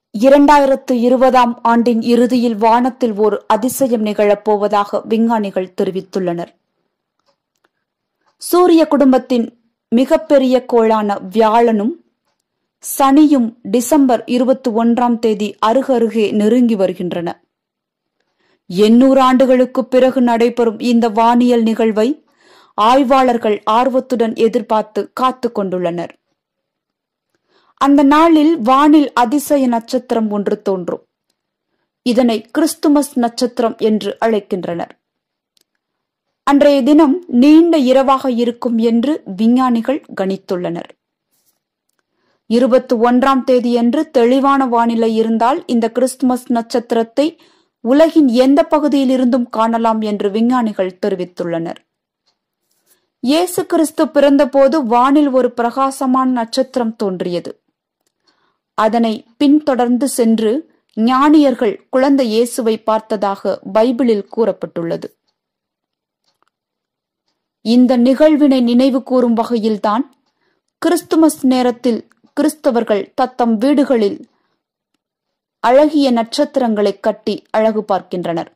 இரண்டாயிரத்து இருபதாம் ஆண்டின் இறுதியில் வானத்தில் ஓர் அதிசயம் நிகழப்போவதாக விஞ்ஞானிகள் தெரிவித்துள்ளனர் சூரிய குடும்பத்தின் மிகப்பெரிய கோளான வியாழனும் சனியும் டிசம்பர் இருபத்தி ஒன்றாம் தேதி அருகருகே நெருங்கி வருகின்றன எண்ணூறு ஆண்டுகளுக்கு பிறகு நடைபெறும் இந்த வானியல் நிகழ்வை ஆய்வாளர்கள் ஆர்வத்துடன் எதிர்பார்த்து காத்து கொண்டுள்ளனர் அந்த நாளில் வானில் அதிசய நட்சத்திரம் ஒன்று தோன்றும் இதனை கிறிஸ்துமஸ் நட்சத்திரம் என்று அழைக்கின்றனர் அன்றைய தினம் நீண்ட இரவாக இருக்கும் என்று விஞ்ஞானிகள் கணித்துள்ளனர் இருபத்தி ஒன்றாம் தேதியன்று தெளிவான வானிலை இருந்தால் இந்த கிறிஸ்துமஸ் நட்சத்திரத்தை உலகின் எந்த பகுதியில் இருந்தும் காணலாம் என்று விஞ்ஞானிகள் தெரிவித்துள்ளனர் இயேசு கிறிஸ்து பிறந்தபோது வானில் ஒரு பிரகாசமான நட்சத்திரம் தோன்றியது அதனை பின்தொடர்ந்து சென்று ஞானியர்கள் குழந்தை இயேசுவை பார்த்ததாக பைபிளில் கூறப்பட்டுள்ளது இந்த நிகழ்வினை நினைவு கூறும் வகையில்தான் கிறிஸ்துமஸ் நேரத்தில் கிறிஸ்தவர்கள் தத்தம் வீடுகளில் அழகிய நட்சத்திரங்களை கட்டி அழகு பார்க்கின்றனர்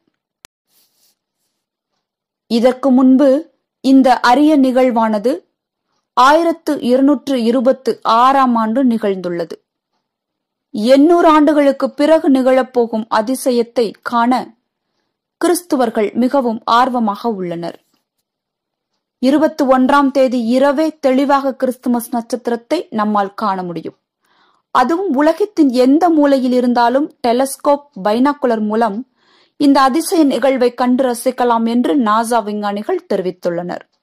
இதற்கு முன்பு இந்த அரிய நிகழ்வானது ஆயிரத்து இருநூற்று இருபத்து ஆறாம் ஆண்டு நிகழ்ந்துள்ளது எண்ணூறு ஆண்டுகளுக்கு பிறகு நிகழப்போகும் அதிசயத்தை காண கிறிஸ்துவர்கள் மிகவும் ஆர்வமாக உள்ளனர் இருபத்தி ஒன்றாம் தேதி இரவே தெளிவாக கிறிஸ்துமஸ் நட்சத்திரத்தை நம்மால் காண முடியும் அதுவும் உலகத்தின் எந்த மூலையில் இருந்தாலும் டெலஸ்கோப் பைனாக்குலர் மூலம் இந்த அதிசய நிகழ்வை கண்டு ரசிக்கலாம் என்று நாசா விஞ்ஞானிகள் தெரிவித்துள்ளனர்